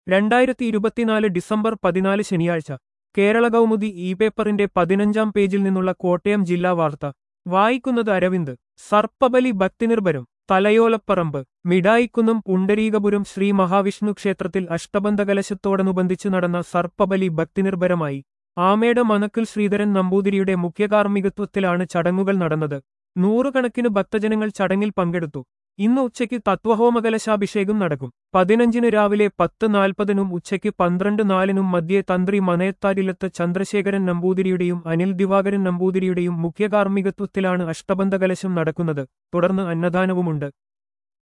രണ്ടായിരത്തി ഇരുപത്തിനാല് ഡിസംബർ പതിനാല് ശനിയാഴ്ച കേരള കൗമുദി ഇ പേപ്പറിന്റെ പതിനഞ്ചാം പേജിൽ നിന്നുള്ള കോട്ടയം ജില്ലാ വാർത്ത വായിക്കുന്നത് അരവിന്ദ് സർപ്പബലി ഭക്തിനിർഭരം തലയോലപ്പറമ്പ് മിഠായിക്കുന്നും പുണ്ടരീകപുരം ശ്രീ മഹാവിഷ്ണു ക്ഷേത്രത്തിൽ അഷ്ടബന്ധകലശത്തോടനുബന്ധിച്ച് നടന്ന സർപ്പബലി ഭക്തിനിർഭരമായി ആമേട മനക്കിൽ ശ്രീധരൻ നമ്പൂതിരിയുടെ മുഖ്യകാർമ്മികത്വത്തിലാണ് ചടങ്ങുകൾ നടന്നത് നൂറുകണക്കിന് ഭക്തജനങ്ങൾ ചടങ്ങിൽ പങ്കെടുത്തു ഇന്ന് ഉച്ചയ്ക്ക് തത്വഹോമകലശാഭിഷേകം നടക്കും പതിനഞ്ചിന് രാവിലെ പത്ത് നാൽപ്പതിനും ഉച്ചയ്ക്ക് പന്ത്രണ്ട് നാലിനും മധ്യേ തന്ത്രി മനയത്താരിലത്ത് ചന്ദ്രശേഖരൻ നമ്പൂതിരിയുടെയും അനിൽ ദിവാകരൻ നമ്പൂതിരിയുടെയും മുഖ്യകാർമ്മികത്വത്തിലാണ് അഷ്ടബന്ധകലശം നടക്കുന്നത് തുടർന്ന് അന്നദാനവുമുണ്ട്